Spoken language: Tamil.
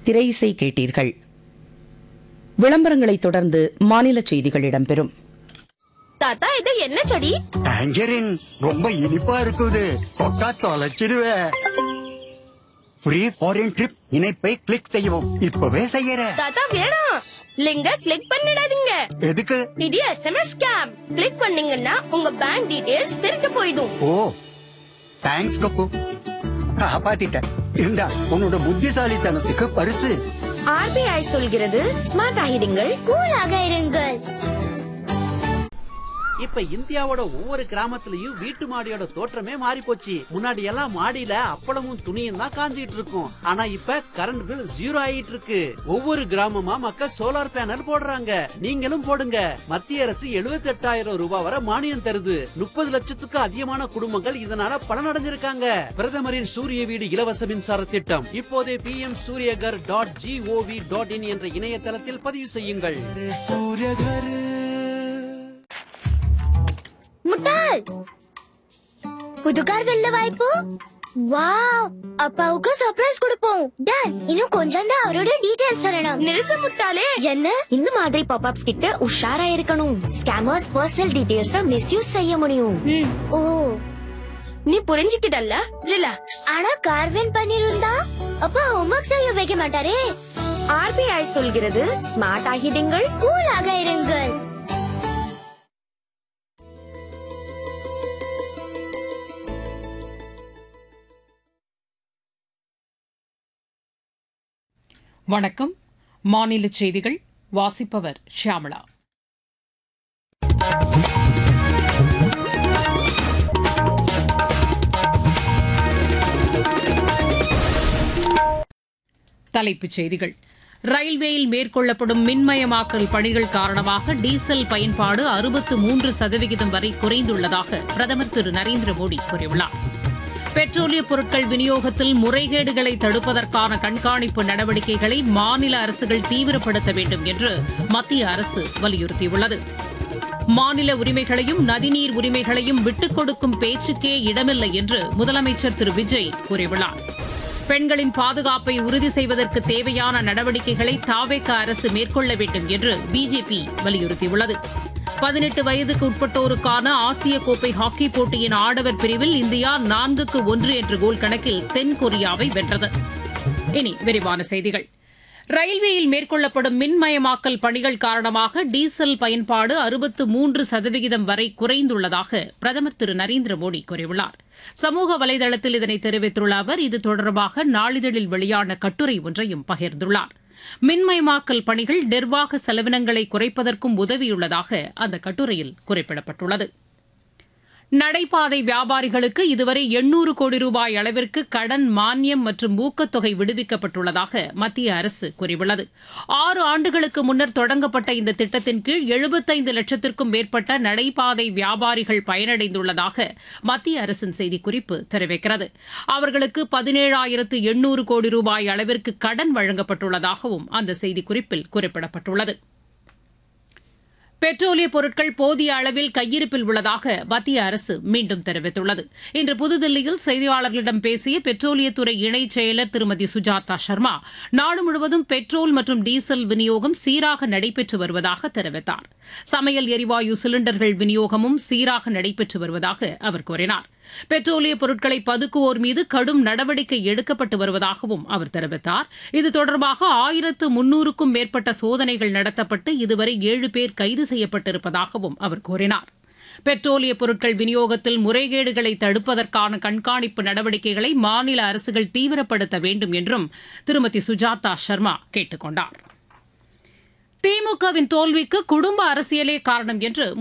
திரை இசை கேட்டீர்கள் விளம்பரங்களைத் தொடர்ந்து மாநில செய்திகள் இடம்பெறும் தாத்தா இது என்ன செடி டேஞ்சரின் ரொம்ப இனிப்பா இருக்குது தொட்டா தொலைச்சிடுவேன் ஃப்ரீ ஃபாரின் ட்ரிப் இணைப்பை கிளிக் செய்யவும் இப்பவே செய்யறேன் தாத்தா வேணாம் லிங்க கிளிக் பண்ணிடாதீங்க எதுக்கு இது எஸ்எம்எஸ் ஸ்கேம் கிளிக் பண்ணீங்கன்னா உங்க பேங்க் டீடைல்ஸ் திருட்டு போயிடும் ஓ தேங்க்ஸ் கப்பு காப்பாத்திட்டேன் இந்தா உன்னோட புத்திசாலித்தனத்துக்கு பரிசு ஆர்பிஐ சொல்கிறது ஸ்மார்ட் ஆகிடுங்கள் கூலாக இருங்கள் இப்ப இந்தியாவோட ஒவ்வொரு கிராமத்துலயும் வீட்டு மாடியோட தோற்றமே மாறி போச்சு முன்னாடி எல்லாம் மாடியில அப்பளமும் துணியும் தான் காஞ்சிட்டு இருக்கும் ஆனா இப்ப கரண்ட் பில் ஜீரோ ஆயிட்டு இருக்கு ஒவ்வொரு கிராமமா மக்கள் சோலார் பேனல் போடுறாங்க நீங்களும் போடுங்க மத்திய அரசு 78000 ரூபாய் வரை மானியம் தருது முப்பது லட்சத்துக்கு அதிகமான குடும்பங்கள் இதனால பலனடைஞ்சிருக்காங்க பிரதமரின் சூரிய வீடு இலவச மின்சார திட்டம் இப்போதே P M Suryaghar dot G O V dot in என்ற இணையதளத்தில் பதிவு செய்யுங்கள் முட்டாள் புது கார் வெல்ல வாய்ப்பு வாவ் அப்பாவுக்கு சர்ப்ரைஸ் கொடுப்போம் டன் இன்னும் கொஞ்சம் தான் அவரோட டீடைல்ஸ் சொல்லணும் நிறுத்த முட்டாளே என்ன இந்த மாதிரி பாப்அப்ஸ் கிட்ட உஷாரா இருக்கணும் ஸ்கேமர்ஸ் பர்சனல் டீடைல்ஸ மிஸ்யூஸ் செய்ய முடியும் ம், ஓ நீ புரிஞ்சுக்கிட்டல்ல ரிலாக்ஸ் ஆனா கார் வின் பண்ணிருந்தா அப்பா ஹோம்வொர்க் செய்ய வைக்க மாட்டாரே ஆர்பிஐ சொல்கிறது ஸ்மார்ட் ஆகிடுங்கள் கூலாக இருங்கள் வணக்கம் மாநில செய்திகள் வாசிப்பவர் ஷியாமளா தலைப்புச் செய்திகள் ரயில்வேயில் மேற்கொள்ளப்படும் மின்மயமாக்கல் பணிகள் காரணமாக டீசல் பயன்பாடு அறுபத்து மூன்று சதவிகிதம் வரை குறைந்துள்ளதாக பிரதமர் திரு நரேந்திர மோடி கூறியுள்ளார் பெட்ரோலிய பொருட்கள் விநியோகத்தில் முறைகேடுகளை தடுப்பதற்கான கண்காணிப்பு நடவடிக்கைகளை மாநில அரசுகள் தீவிரப்படுத்த வேண்டும் என்று மத்திய அரசு வலியுறுத்தியுள்ளது மாநில உரிமைகளையும் நதிநீர் உரிமைகளையும் விட்டுக் கொடுக்கும் பேச்சுக்கே இடமில்லை என்று முதலமைச்சர் திரு விஜய் கூறியுள்ளார் பெண்களின் பாதுகாப்பை உறுதி செய்வதற்கு தேவையான நடவடிக்கைகளை தாவேக அரசு மேற்கொள்ள வேண்டும் என்று பிஜேபி வலியுறுத்தியுள்ளது பதினெட்டு வயதுக்கு உட்பட்டோருக்கான ஆசிய கோப்பை ஹாக்கி போட்டியின் ஆடவர் பிரிவில் இந்தியா நான்குக்கு ஒன்று என்ற கோல் கணக்கில் தென்கொரியாவை வென்றது இனி விரிவான செய்திகள் ரயில்வேயில் மேற்கொள்ளப்படும் மின்மயமாக்கல் பணிகள் காரணமாக டீசல் பயன்பாடு அறுபத்து மூன்று சதவிகிதம் வரை குறைந்துள்ளதாக பிரதமர் திரு நரேந்திர மோடி கூறியுள்ளார் சமூக வலைதளத்தில் இதனை தெரிவித்துள்ள அவர் இது தொடர்பாக நாளிதழில் வெளியான கட்டுரை ஒன்றையும் பகிர்ந்துள்ளார் மின்மயமாக்கல் பணிகள் நிர்வாக செலவினங்களை குறைப்பதற்கும் உதவியுள்ளதாக அந்த கட்டுரையில் குறிப்பிடப்பட்டுள்ளது நடைபாதை வியாபாரிகளுக்கு இதுவரை எண்ணூறு கோடி ரூபாய் அளவிற்கு கடன் மானியம் மற்றும் ஊக்கத்தொகை விடுவிக்கப்பட்டுள்ளதாக மத்திய அரசு கூறியுள்ளது ஆறு ஆண்டுகளுக்கு முன்னர் தொடங்கப்பட்ட இந்த திட்டத்தின் கீழ் எழுபத்தைந்து லட்சத்திற்கும் மேற்பட்ட நடைபாதை வியாபாரிகள் பயனடைந்துள்ளதாக மத்திய அரசின் செய்திக்குறிப்பு தெரிவிக்கிறது அவர்களுக்கு பதினேழாயிரத்து எண்ணூறு கோடி ரூபாய் அளவிற்கு கடன் வழங்கப்பட்டுள்ளதாகவும் அந்த செய்திக்குறிப்பில் குறிப்பிடப்பட்டுள்ளது பெட்ரோலிய பொருட்கள் போதிய அளவில் கையிருப்பில் உள்ளதாக மத்திய அரசு மீண்டும் தெரிவித்துள்ளது இன்று புதுதில்லியில் செய்தியாளர்களிடம் பேசிய பெட்ரோலியத்துறை இணைச் செயலர் திருமதி சுஜாதா சர்மா நாடு முழுவதும் பெட்ரோல் மற்றும் டீசல் விநியோகம் சீராக நடைபெற்று வருவதாக தெரிவித்தார் சமையல் எரிவாயு சிலிண்டர்கள் விநியோகமும் சீராக நடைபெற்று வருவதாக அவர் கூறினார் பெட்ரோலிய பொருட்களை பதுக்குவோர் மீது கடும் நடவடிக்கை எடுக்கப்பட்டு வருவதாகவும் அவர் தெரிவித்தார் இது தொடர்பாக ஆயிரத்து முன்னூறுக்கும் மேற்பட்ட சோதனைகள் நடத்தப்பட்டு இதுவரை ஏழு பேர் கைது செய்யப்பட்டிருப்பதாகவும் அவர் கூறினார் பெட்ரோலிய பொருட்கள் விநியோகத்தில் முறைகேடுகளை தடுப்பதற்கான கண்காணிப்பு நடவடிக்கைகளை மாநில அரசுகள் தீவிரப்படுத்த வேண்டும் என்றும் திருமதி சுஜாதா சர்மா கேட்டுக் கொண்டார் திமுகவின் தோல்விக்கு குடும்ப அரசியலே காரணம் என்று